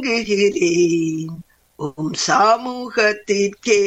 இறங்குகிறேன் உம் சமூகத்திற்கே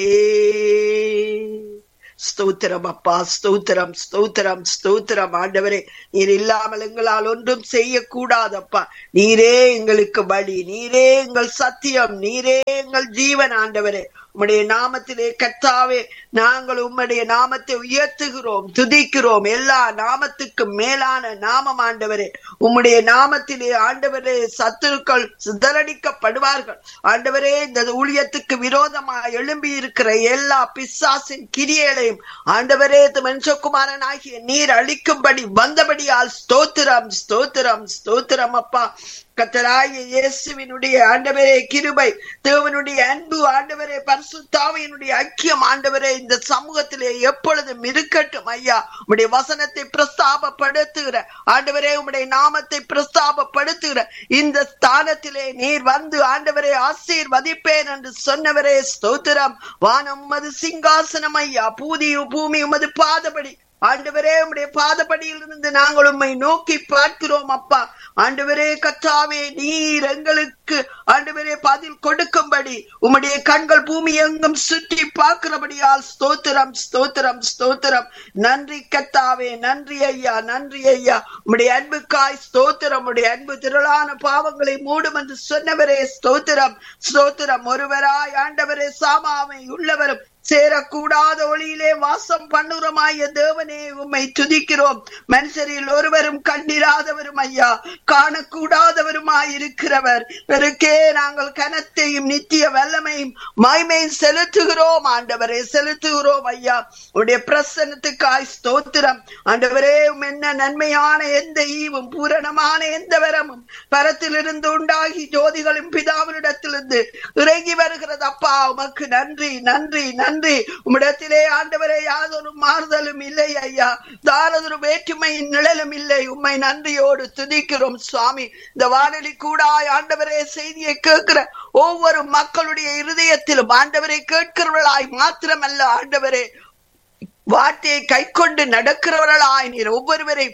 ஸ்தோத்திரம் அப்பா ஸ்தோத்திரம் ஸ்தோத்திரம் ஸ்தோத்திரம் ஆண்டவரே நீர் இல்லாமல் எங்களால் ஒன்றும் செய்யக்கூடாதப்பா நீரே எங்களுக்கு வழி நீரே எங்கள் சத்தியம் நீரே எங்கள் ஜீவன் ஆண்டவரே உம்முடைய நாமத்திலே கர்த்தாவே நாங்கள் உம்முடைய நாமத்தை உயர்த்துகிறோம் துதிக்கிறோம் எல்லா நாமத்துக்கும் மேலான நாமம் ஆண்டவரே உம்முடைய நாமத்திலே ஆண்டவரே சத்துருக்கள் சிதறடிக்கப்படுவார்கள் ஆண்டவரே இந்த ஊழியத்துக்கு விரோதமாக எழும்பி இருக்கிற எல்லா பிசாசின் கிரியைகளையும் ஆண்டவரே மனுஷகுமாரன் ஆகிய நீர் அழிக்கும்படி வந்தபடியால் ஸ்தோத்திரம் ஸ்தோத்திரம் ஸ்தோத்திரம் அப்பா கத்தராய இயேசுவினுடைய ஆண்டவரே கிருபை தேவனுடைய அன்பு ஆண்டவரே பரிசுத்தாவையினுடைய ஐக்கியம் ஆண்டவரே இந்த சமூகத்திலே எப்பொழுதும் இருக்கட்டும் ஐயா உடைய வசனத்தை பிரஸ்தாபப்படுத்துகிற ஆண்டவரே உம்முடைய நாமத்தை பிரஸ்தாபப்படுத்துகிற இந்த ஸ்தானத்திலே நீர் வந்து ஆண்டவரே ஆசீர்வதிப்பேன் என்று சொன்னவரே ஸ்தோத்திரம் வானம் உமது சிங்காசனம் ஐயா பூதி பூமி உமது பாதபடி ஆண்டவரே உம்முடைய பாதப்படியில் இருந்து நாங்கள் உம்மை நோக்கி பார்க்கிறோம் அப்பா ஆண்டவரே கத்தாவே நீர் எங்களுக்கு ஆண்டவரே பதில் கொடுக்கும்படி உம்முடைய கண்கள் பூமி எங்கும் சுற்றி பார்க்கிறபடியால் ஸ்தோத்திரம் ஸ்தோத்திரம் ஸ்தோத்திரம் நன்றி கத்தாவே நன்றி ஐயா நன்றி ஐயா உம்முடைய அன்புக்காய் ஸ்தோத்திரம் உடைய அன்பு திரளான பாவங்களை மூடும் என்று சொன்னவரே ஸ்தோத்திரம் ஸ்தோத்திரம் ஒருவராய் ஆண்டவரே சாமாவை உள்ளவரும் சேரக்கூடாத ஒளியிலே வாசம் பண்ணுறமாய தேவனே உம்மை துதிக்கிறோம் மனுஷரில் ஒருவரும் கண்டிராதவரும் ஐயா காணக்கூடாதவருமாய் இருக்கிறவர் பெருக்கே நாங்கள் கனத்தையும் நித்திய வல்லமையும் மாய்மையும் செலுத்துகிறோம் ஆண்டவரே செலுத்துகிறோம் ஐயா உடைய பிரசன்னத்துக்காய் ஸ்தோத்திரம் ஆண்டவரே என்ன நன்மையான எந்த ஈவும் பூரணமான எந்த வரமும் பரத்திலிருந்து உண்டாகி ஜோதிகளும் பிதாவினிடத்திலிருந்து இறங்கி வருகிறது அப்பா உமக்கு நன்றி நன்றி நன்றி உம்மிடத்திலே ஆண்டவரே யாதொரு மாறுதலும் இல்லை ஐயா தாரதொரு வேற்றுமையின் நிழலும் இல்லை உம்மை நன்றியோடு துதிக்கிறோம் சுவாமி இந்த வானொலி கூடாய் ஆண்டவரே செய்தியை கேட்கிற ஒவ்வொரு மக்களுடைய இருதயத்திலும் ஆண்டவரை கேட்கிறவர்களாய் மாத்திரமல்ல ஆண்டவரே வார்த்தையை கை கொண்டு நடக்கிறவர்களாய் நீர் ஒவ்வொருவரை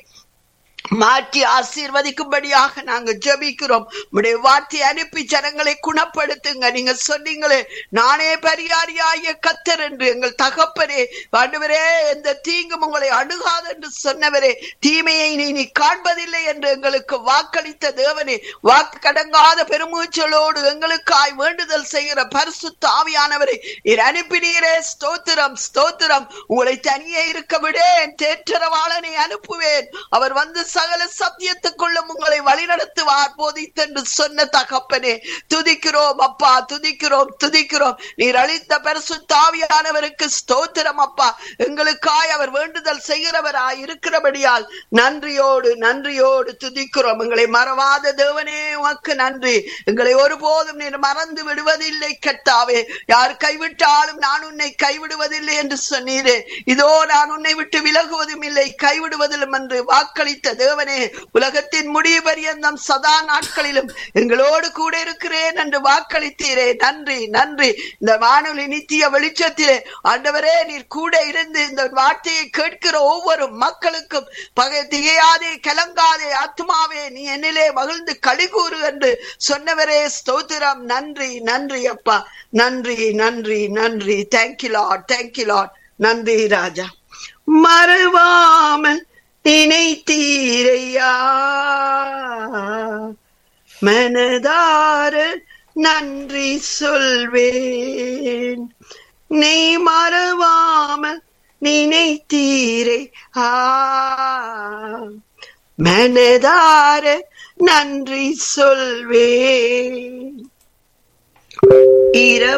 மாற்றி ஆசீர்வதிக்கும்படியாக நாங்க ஜபிக்கிறோம் உடைய வார்த்தையை அனுப்பி ஜனங்களை குணப்படுத்துங்க நீங்க சொன்னீங்களே நானே பரிகாரியாய கத்தர் என்று எங்கள் தகப்பரே ஆண்டவரே எந்த தீங்கும் உங்களை அணுகாது என்று சொன்னவரே தீமையை நீ நீ காண்பதில்லை என்று எங்களுக்கு வாக்களித்த தேவனே வாக்கு கடங்காத பெருமூச்சலோடு எங்களுக்காய் வேண்டுதல் செய்கிற பரிசு தாவியானவரை நீர் அனுப்பினீரே ஸ்தோத்திரம் ஸ்தோத்திரம் உங்களை தனியே இருக்க விடேன் தேற்றரவாளனை அனுப்புவேன் அவர் வந்து சகல சத்தியத்துக்குள்ளும் உங்களை வழிநடத்துவார் போதித்தென்று சொன்ன தகப்பனே துதிக்கிறோம் அப்பா துதிக்கிறோம் துதிக்கிறோம் நீர் அளித்த பரிசு தாவியானவருக்கு ஸ்தோத்திரம் அப்பா எங்களுக்காய் அவர் வேண்டுதல் செய்கிறவராய் இருக்கிறபடியால் நன்றியோடு நன்றியோடு துதிக்கிறோம் எங்களை மறவாத தேவனே உமக்கு நன்றி எங்களை ஒருபோதும் நீர் மறந்து விடுவதில்லை கட்டாவே யார் கைவிட்டாலும் நான் உன்னை கைவிடுவதில்லை என்று சொன்னீரே இதோ நான் உன்னை விட்டு விலகுவதும் இல்லை கைவிடுவதிலும் என்று வாக்களித்த தேவனே உலகத்தின் முடிவு பரியந்தம் சதா நாட்களிலும் எங்களோடு கூட இருக்கிறேன் என்று வாக்களித்தீரே நன்றி நன்றி இந்த வானொலி நித்திய வெளிச்சத்திலே ஆண்டவரே நீர் கூட இருந்து இந்த வார்த்தையை கேட்கிற ஒவ்வொரு மக்களுக்கும் பகை திகையாதே கலங்காதே ஆத்மாவே நீ என்னிலே மகிழ்ந்து கழிகூறு என்று சொன்னவரே ஸ்தோத்திரம் நன்றி நன்றி அப்பா நன்றி நன்றி நன்றி தேங்க்யூ லார்ட் தேங்க்யூ லார்ட் நன்றி ராஜா மறவாமல் நினைத்தீரையா மனதார நன்றி சொல்வேன் நீ மறவாமல் நினைத்தீரை ஆ மனதார நன்றி சொல்வேன் இரவு